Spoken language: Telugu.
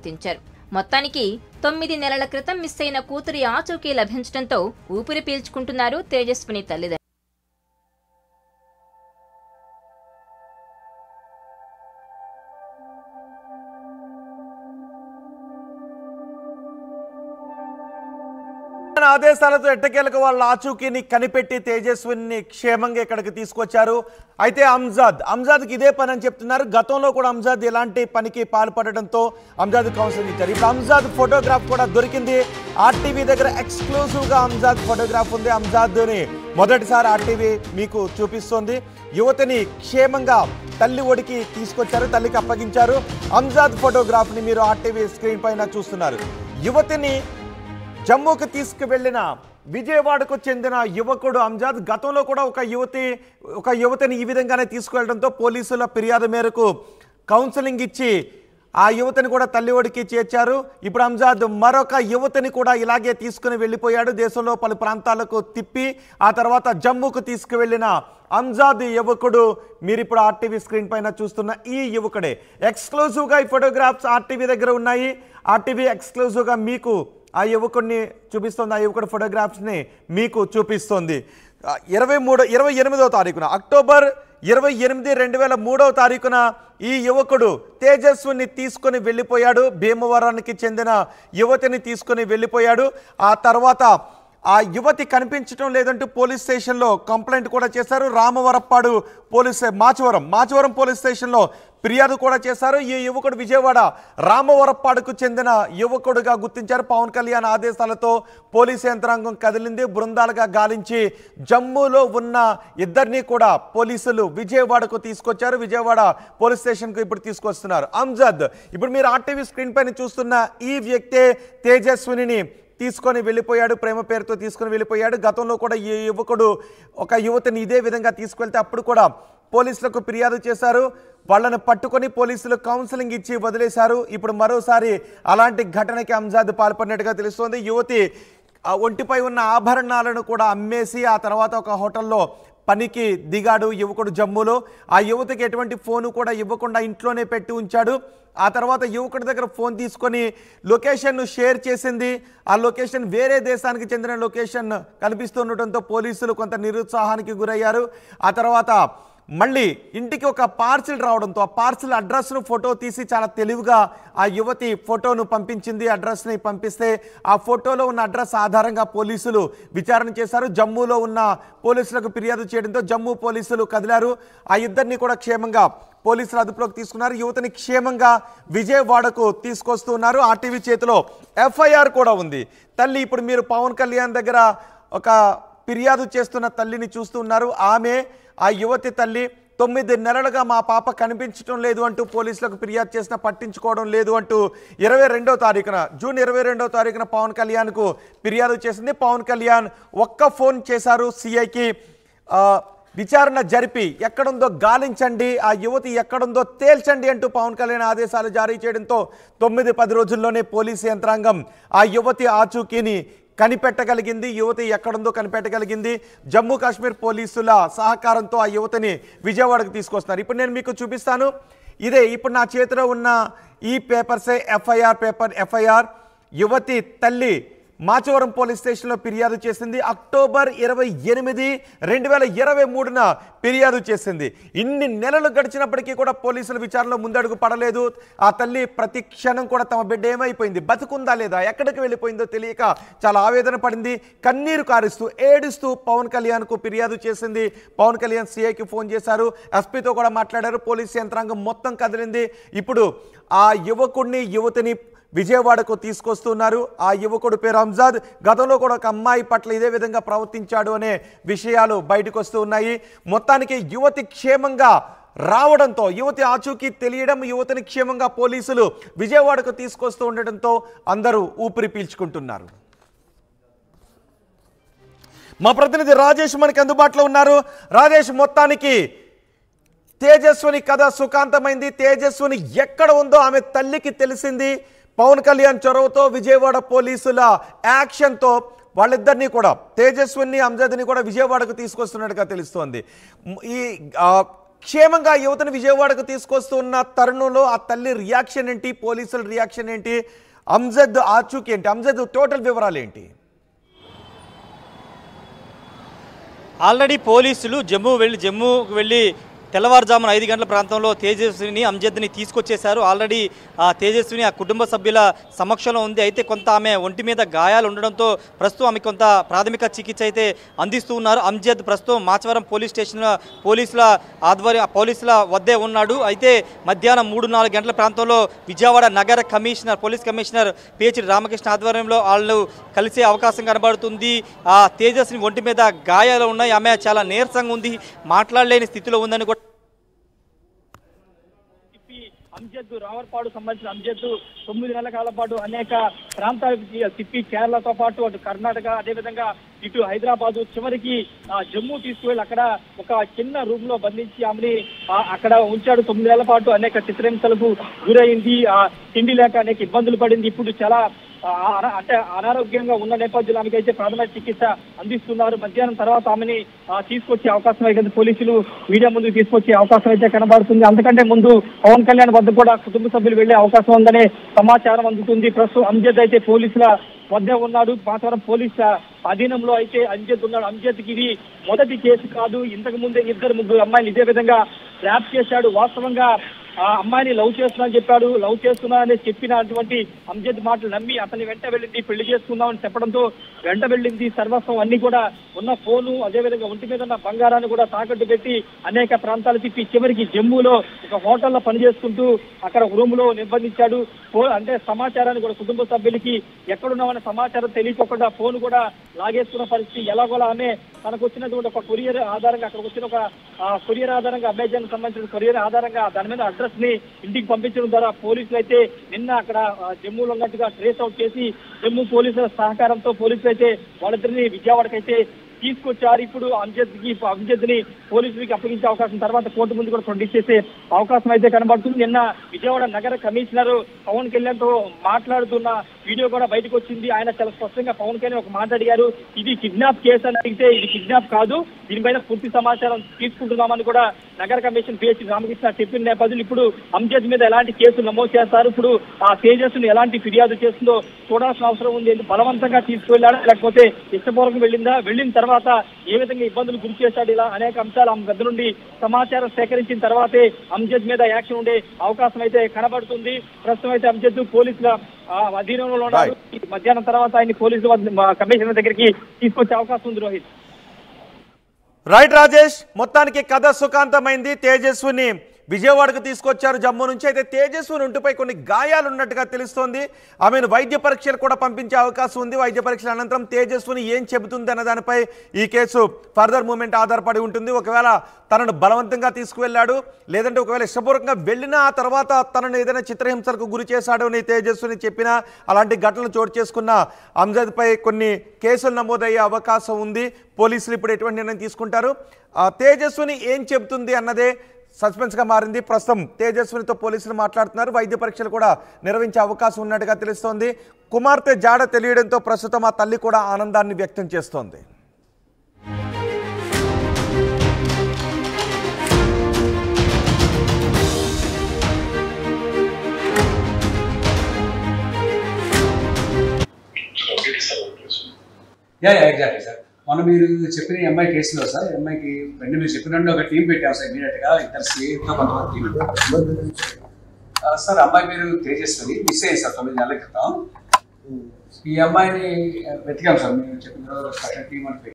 గుర్తించారు మొత్తానికి తొమ్మిది నెలల క్రితం మిస్ అయిన కూతురి ఆచూకీ లభించడంతో ఊపిరి పీల్చుకుంటున్నారు తేజస్విని తల్లిదండ్రులు ఆదేశాలతో ఎట్టకేలకు వాళ్ళ ఆచూకీని కనిపెట్టి తేజస్విని క్షేమంగా ఇక్కడికి తీసుకొచ్చారు అయితే అంజాద్ అంజాద్కి ఇదే పని అని చెప్తున్నారు గతంలో కూడా అంజాద్ ఎలాంటి పనికి పాల్పడడంతో అంజాద్ కౌన్సిలింగ్ ఇచ్చారు ఇప్పుడు అంజాద్ ఫోటోగ్రాఫ్ కూడా దొరికింది ఆర్టీవీ దగ్గర ఎక్స్క్లూజివ్ గా అంజాద్ ఫోటోగ్రాఫ్ ఉంది అంజాద్ని మొదటిసారి ఆర్టీవీ మీకు చూపిస్తోంది యువతిని క్షేమంగా తల్లి ఒడికి తీసుకొచ్చారు తల్లికి అప్పగించారు అంజాద్ ఫోటోగ్రాఫ్ ని మీరు ఆర్టీవీ స్క్రీన్ పైన చూస్తున్నారు యువతిని జమ్మూకి తీసుకువెళ్లిన విజయవాడకు చెందిన యువకుడు అంజాద్ గతంలో కూడా ఒక యువతి ఒక యువతిని ఈ విధంగానే తీసుకువెళ్ళడంతో పోలీసుల ఫిర్యాదు మేరకు కౌన్సిలింగ్ ఇచ్చి ఆ యువతిని కూడా తల్లి ఒడికి చేర్చారు ఇప్పుడు అంజాద్ మరొక యువతిని కూడా ఇలాగే తీసుకుని వెళ్ళిపోయాడు దేశంలో పలు ప్రాంతాలకు తిప్పి ఆ తర్వాత జమ్మూకు తీసుకువెళ్ళిన అంజాద్ యువకుడు మీరు ఇప్పుడు ఆర్టీవీ స్క్రీన్ పైన చూస్తున్న ఈ యువకుడే ఎక్స్క్లూజివ్గా ఈ ఫోటోగ్రాఫ్స్ ఆర్టీవీ దగ్గర ఉన్నాయి ఆర్టీవీ ఎక్స్క్లూజివ్గా మీకు ఆ యువకుడిని చూపిస్తుంది ఆ యువకుడి ఫోటోగ్రాఫ్స్ని మీకు చూపిస్తుంది ఆ, ఇరవై మూడు ఇరవై ఎనిమిదవ తారీఖున అక్టోబర్ ఇరవై ఎనిమిది రెండు వేల మూడవ తారీఖున ఈ యువకుడు తేజస్విని తీసుకొని వెళ్ళిపోయాడు భీమవరానికి చెందిన యువతిని తీసుకొని వెళ్ళిపోయాడు ఆ తర్వాత ఆ యువతి కనిపించడం లేదంటూ పోలీస్ స్టేషన్లో కంప్లైంట్ కూడా చేశారు రామవరప్పాడు పోలీస్ మాచవరం మాచవరం పోలీస్ స్టేషన్లో ఫిర్యాదు కూడా చేశారు ఈ యువకుడు విజయవాడ రామవరప్పాడుకు చెందిన యువకుడుగా గుర్తించారు పవన్ కళ్యాణ్ ఆదేశాలతో పోలీస్ యంత్రాంగం కదిలింది బృందాలుగా గాలించి జమ్మూలో ఉన్న ఇద్దరిని కూడా పోలీసులు విజయవాడకు తీసుకొచ్చారు విజయవాడ పోలీస్ స్టేషన్కు ఇప్పుడు తీసుకొస్తున్నారు అంజద్ ఇప్పుడు మీరు ఆర్టీవీ స్క్రీన్ పైన చూస్తున్న ఈ వ్యక్తే తేజస్విని తీసుకొని వెళ్ళిపోయాడు ప్రేమ పేరుతో తీసుకొని వెళ్ళిపోయాడు గతంలో కూడా ఈ యువకుడు ఒక యువతిని ఇదే విధంగా తీసుకెళ్తే అప్పుడు కూడా పోలీసులకు ఫిర్యాదు చేశారు వాళ్ళని పట్టుకొని పోలీసులు కౌన్సిలింగ్ ఇచ్చి వదిలేశారు ఇప్పుడు మరోసారి అలాంటి ఘటనకి అంజాద్ పాల్పడినట్టుగా తెలుస్తోంది యువతి ఆ ఒంటిపై ఉన్న ఆభరణాలను కూడా అమ్మేసి ఆ తర్వాత ఒక హోటల్లో పనికి దిగాడు యువకుడు జమ్మూలో ఆ యువతికి ఎటువంటి ఫోను కూడా ఇవ్వకుండా ఇంట్లోనే పెట్టి ఉంచాడు ఆ తర్వాత యువకుడి దగ్గర ఫోన్ తీసుకొని లొకేషన్ను షేర్ చేసింది ఆ లొకేషన్ వేరే దేశానికి చెందిన లొకేషన్ కనిపిస్తుండటంతో పోలీసులు కొంత నిరుత్సాహానికి గురయ్యారు ఆ తర్వాత మళ్ళీ ఇంటికి ఒక పార్సిల్ రావడంతో ఆ పార్సిల్ అడ్రస్ను ఫోటో తీసి చాలా తెలివిగా ఆ యువతి ఫోటోను పంపించింది అడ్రస్ని పంపిస్తే ఆ ఫోటోలో ఉన్న అడ్రస్ ఆధారంగా పోలీసులు విచారణ చేశారు జమ్మూలో ఉన్న పోలీసులకు ఫిర్యాదు చేయడంతో జమ్మూ పోలీసులు కదిలారు ఆ ఇద్దరిని కూడా క్షేమంగా పోలీసులు అదుపులోకి తీసుకున్నారు యువతిని క్షేమంగా విజయవాడకు తీసుకొస్తున్నారు ఆర్టీవీ చేతిలో ఎఫ్ఐఆర్ కూడా ఉంది తల్లి ఇప్పుడు మీరు పవన్ కళ్యాణ్ దగ్గర ఒక ఫిర్యాదు చేస్తున్న తల్లిని చూస్తున్నారు ఆమె ఆ యువతి తల్లి తొమ్మిది నెలలుగా మా పాప కనిపించడం లేదు అంటూ పోలీసులకు ఫిర్యాదు చేసినా పట్టించుకోవడం లేదు అంటూ ఇరవై రెండో తారీఖున జూన్ ఇరవై రెండో తారీఖున పవన్ కళ్యాణ్కు ఫిర్యాదు చేసింది పవన్ కళ్యాణ్ ఒక్క ఫోన్ చేశారు సిఐకి విచారణ జరిపి ఎక్కడుందో గాలించండి ఆ యువతి ఎక్కడుందో తేల్చండి అంటూ పవన్ కళ్యాణ్ ఆదేశాలు జారీ చేయడంతో తొమ్మిది పది రోజుల్లోనే పోలీసు యంత్రాంగం ఆ యువతి ఆచూకీని కనిపెట్టగలిగింది యువతి ఎక్కడుందో కనిపెట్టగలిగింది జమ్మూ కాశ్మీర్ పోలీసుల సహకారంతో ఆ యువతిని విజయవాడకు తీసుకొస్తున్నారు ఇప్పుడు నేను మీకు చూపిస్తాను ఇదే ఇప్పుడు నా చేతిలో ఉన్న ఈ పేపర్సే ఎఫ్ఐఆర్ పేపర్ ఎఫ్ఐఆర్ యువతి తల్లి మాచవరం పోలీస్ స్టేషన్లో ఫిర్యాదు చేసింది అక్టోబర్ ఇరవై ఎనిమిది రెండు వేల ఇరవై మూడున ఫిర్యాదు చేసింది ఇన్ని నెలలు గడిచినప్పటికీ కూడా పోలీసుల విచారణలో ముందడుగు పడలేదు ఆ తల్లి ప్రతి క్షణం కూడా తమ బిడ్డ ఏమైపోయింది బతుకుందా లేదా ఎక్కడికి వెళ్ళిపోయిందో తెలియక చాలా ఆవేదన పడింది కన్నీరు కారుస్తూ ఏడుస్తూ పవన్ కళ్యాణ్కు ఫిర్యాదు చేసింది పవన్ కళ్యాణ్ సిఐకి ఫోన్ చేశారు ఎస్పీతో కూడా మాట్లాడారు పోలీస్ యంత్రాంగం మొత్తం కదిలింది ఇప్పుడు ఆ యువకుడిని యువతిని విజయవాడకు తీసుకొస్తున్నారు ఆ యువకుడు పేరు అంజాద్ గతంలో కూడా ఒక అమ్మాయి పట్ల ఇదే విధంగా ప్రవర్తించాడు అనే విషయాలు బయటకు వస్తూ ఉన్నాయి మొత్తానికి యువతి క్షేమంగా రావడంతో యువతి ఆచూకీ తెలియడం యువతిని క్షేమంగా పోలీసులు విజయవాడకు తీసుకొస్తూ ఉండటంతో అందరూ ఊపిరి పీల్చుకుంటున్నారు మా ప్రతినిధి రాజేష్ మనకి అందుబాటులో ఉన్నారు రాజేష్ మొత్తానికి తేజస్విని కథ సుఖాంతమైంది తేజస్విని ఎక్కడ ఉందో ఆమె తల్లికి తెలిసింది పవన్ కళ్యాణ్ చొరవతో విజయవాడ పోలీసుల యాక్షన్తో వాళ్ళిద్దరినీ కూడా తేజస్విని అంజద్ని కూడా విజయవాడకు తీసుకొస్తున్నట్టుగా తెలుస్తోంది మ్, ఈ ఆ, క్షేమంగా ఆ యువతను విజయవాడకు తీసుకొస్తున్న తరుణంలో ఆ తల్లి రియాక్షన్ ఏంటి పోలీసుల రియాక్షన్ ఏంటి అంజద్ ఆచూకీ ఏంటి అంజద్ టోటల్ వివరాలు ఏంటి ఆల్రెడీ పోలీసులు జమ్మూ వెళ్ళి జమ్మూకు వెళ్ళి తెల్లవారుజామున ఐదు గంటల ప్రాంతంలో తేజస్విని అంజద్ని తీసుకొచ్చేశారు ఆల్రెడీ ఆ తేజస్విని ఆ కుటుంబ సభ్యుల సమక్షంలో ఉంది అయితే కొంత ఆమె ఒంటి మీద గాయాలు ఉండడంతో ప్రస్తుతం ఆమె కొంత ప్రాథమిక చికిత్స అయితే అందిస్తూ ఉన్నారు అంజద్ ప్రస్తుతం మాచవరం పోలీస్ స్టేషన్ పోలీసుల ఆధ్వర్య పోలీసుల వద్దే ఉన్నాడు అయితే మధ్యాహ్నం మూడు నాలుగు గంటల ప్రాంతంలో విజయవాడ నగర commissioner police commissioner PH Ramakrishna ఆధ్వర్యంలో వాళ్ళు కలిసే అవకాశం కనబడుతుంది ఆ తేజస్ని ఒంటి మీద గాయాలు ఉన్నాయి ఆమె చాలా నీరసంగా ఉంది మాట్లాడలేని స్థితిలో ఉందని కూడా తిప్పి అంజద్ రావర్పాడు సంబంధించిన అంజద్ తొమ్మిది నెలల కాలం పాటు అనేక ప్రాంతాలకు తి- తిప్పి కేరళతో పాటు అటు కర్ణాటక అదేవిధంగా ఇటు హైదరాబాద్ చివరికి ఆ, జమ్మూ తీసుకువెళ్ళి అక్కడ ఒక చిన్న రూమ్ లో బంధించి ఆమెని ఆ, అక్కడ ఉంచాడు తొమ్మిది నెలల పాటు అనేక చిత్రహింసలకు గురైంది ఆ తిండి లేక అనేక ఇబ్బందులు పడింది ఇప్పుడు చాలా ఆ, అనా- అంటే అనారోగ్యంగా ఉన్న నేపథ్యంలో ఆమెకి అయితే ప్రాథమిక చికిత్స అందిస్తున్నారు మధ్యాహ్నం తర్వాత ఆమెని ఆ, తీసుకొచ్చే అవకాశం అయితే పోలీసులు మీడియా ముందుకు తీసుకొచ్చే అవకాశం అయితే కనబడుతుంది అంతకంటే ముందు పవన్ కళ్యాణ్ వద్ద కూడా కుటుంబ సభ్యులు వెళ్లే అవకాశం ఉందనే సమాచారం అందుతుంది ప్రస్తుతం అంజద్ అయితే పోలీసుల వద్ద ఉన్నాడు మాతవరం పోలీసుల అధీనంలో అయితే అంజద్ ఉన్నాడు అంజద్కి ఇది మొదటి కేసు కాదు ఇంతకు ముందే ఇద్దరు ముగ్గురు అమ్మాయిలు ఇదే విధంగా ట్రాప్ చేశాడు వాస్తవంగా ఆ అమ్మాయిని లవ్ చేస్తున్నా అని చెప్పాడు లవ్ చేస్తున్నా అని చెప్పినటువంటి అంజద్ మాటలు నమ్మి అతని వెంట వెళ్ళింది పెళ్లి చేసుకుందామని చెప్పడంతో వెంట వెళ్ళింది సర్వస్వం అన్ని కూడా ఉన్న ఫోను అదేవిధంగా ఒంటి మీద ఉన్న బంగారాన్ని కూడా తాకట్టు పెట్టి అనేక ప్రాంతాలు తిప్పి చివరికి జమ్మూలో ఒక హోటల్లో పనిచేసుకుంటూ అక్కడ ఒక రూమ్ లో నిర్బంధించాడు ఫో- అంటే సమాచారాన్ని కూడా కుటుంబ సభ్యులకి ఎక్కడున్నామనే సమాచారం తెలియకుండా ఫోన్ కూడా లాగేసుకున్న పరిస్థితి ఎలాగోలా ఆమె తనకు వచ్చినటువంటి ఒక కొరియర్ ఆధారంగా అక్కడికి వచ్చిన ఒక ఆ, కొరియర్ ఆధారంగా అమెజాన్ సంబంధించిన కొరియర్ ఆధారంగా దాని మీద అడ్రస్ ని ఇంటికి పంపించడం ద్వారా పోలీసులు అయితే నిన్న అక్కడ ఆ, జమ్మూలో ఉన్నట్టుగా ట్రేస్ అవుట్ చేసి జమ్మూ పోలీసుల సహకారంతో పోలీసులు అయితే వాళ్ళిద్దరిని విజయవాడకి అయితే తీసుకొచ్చారు ఇప్పుడు అంజద్ కి అంజద్ ని పోలీసులకి అప్పగించే అవకాశం తర్వాత కోర్టు ముందు కూడా ప్రొడ్యూస్ చేసే అవకాశం అయితే కనబడుతుంది నిన్న విజయవాడ నగర కమిషనర్ పవన్ కళ్యాణ్ తో మాట్లాడుతున్న వీడియో కూడా బయటకు వచ్చింది ఆయన చాలా స్పష్టంగా పవన్ కళ్యాణ్ ఒక మాట అడిగారు ఇది కిడ్నాప్ కేసు అని అడిగితే ఇది కిడ్నాప్ కాదు దీనిపైన పూర్తి సమాచారం తీసుకుంటున్నామని కూడా నగర కమిషన్ పిహెచ్ రామకృష్ణ చెప్పిన నేపథ్యంలో ఇప్పుడు అంజద్ మీద ఎలాంటి కేసులు నమోదు చేస్తారు ఇప్పుడు ఆ తేజస్ ను ఎలాంటి ఫిర్యాదు చేస్తుందో చూడాల్సిన అవసరం ఉంది ఎందుకు బలవంతంగా తీసుకువెళ్ళాడా లేకపోతే ఇష్టపూర్వకం వెళ్ళిందా వెళ్ళిన తర్వాత ఏ విధంగా ఇబ్బందులు గురి చేశాడు ఇలా అనేక అంశాలు ఆమె వద్ద నుండి సమాచారం సేకరించిన తర్వాతే అంజద్ మీద యాక్షన్ ఉండే అవకాశం అయితే కనబడుతుంది ప్రస్తుతం అయితే అంజద్ పోలీసుల ఆ, అధీనంలో ఉన్నారు ఈ మధ్యాహ్నం తర్వాత ఆయన పోలీసుల వద్ద- మా కమిషనర్ దగ్గరికి తీసుకొచ్చే అవకాశం ఉంది రోహిత్ రైట్ రాజేష్ మొత్తానికి కథ సుఖాంతమైంది తేజస్విని విజయవాడకు తీసుకొచ్చారు జమ్మూ నుంచి అయితే తేజస్విని ఒంటిపై కొన్ని గాయాలు ఉన్నట్టుగా తెలుస్తోంది ఆమెను వైద్య పరీక్షలు కూడా పంపించే అవకాశం ఉంది వైద్య పరీక్షల అనంతరం తేజస్విని ఏం చెబుతుంది అన్న దానిపై ఈ కేసు ఫర్దర్ మూమెంట్ ఆధారపడి ఉంటుంది ఒకవేళ తనను బలవంతంగా తీసుకువెళ్ళాడు లేదంటే ఒకవేళ ఇష్టపూర్వకంగా వెళ్ళినా ఆ తర్వాత తనను ఏదైనా చిత్రహింసలకు గురి చేశాడు అని తేజస్విని చెప్పినా అలాంటి ఘటనలు చోటు చేసుకున్న అంజద్పై కొన్ని కేసులు నమోదయ్యే అవకాశం ఉంది పోలీసులు ఇప్పుడు ఎటువంటి నిర్ణయం తీసుకుంటారు ఆ తేజస్విని ఏం చెబుతుంది అన్నదే సస్పెన్స్గా మారింది ప్రస్తుతం తేజస్వినితో పోలీసులు మాట్లాడుతున్నారు వైద్య పరీక్షలు కూడా నిర్వహించే అవకాశం ఉన్నట్టుగా తెలుస్తోంది కుమార్తె జాడ తెలియడంతో ప్రస్తుతం ఆ తల్లి కూడా ఆనందాన్ని వ్యక్తం చేస్తోంది యా యా ఎగ్జాక్ట్లీ సార్ మొన్న మీరు చెప్పిన ఈ అమ్మాయి కేసులో సార్ ఈ అమ్మాయికి రెండు మీరు చెప్పినట్టు ఒక టీం పెట్టాం సార్ ఇమీడియట్ గా ఇద్దరు సేఫ్గా కొంతమంది టీం సార్ అమ్మాయి పేరు తేజస్వరి మిస్ అయ్యింది సార్ తొమ్మిది నెలల క్రితం ఈ అమ్మాయిని వెతికాం సార్ మీరు చెప్పిన స్పెషల్ టీం అని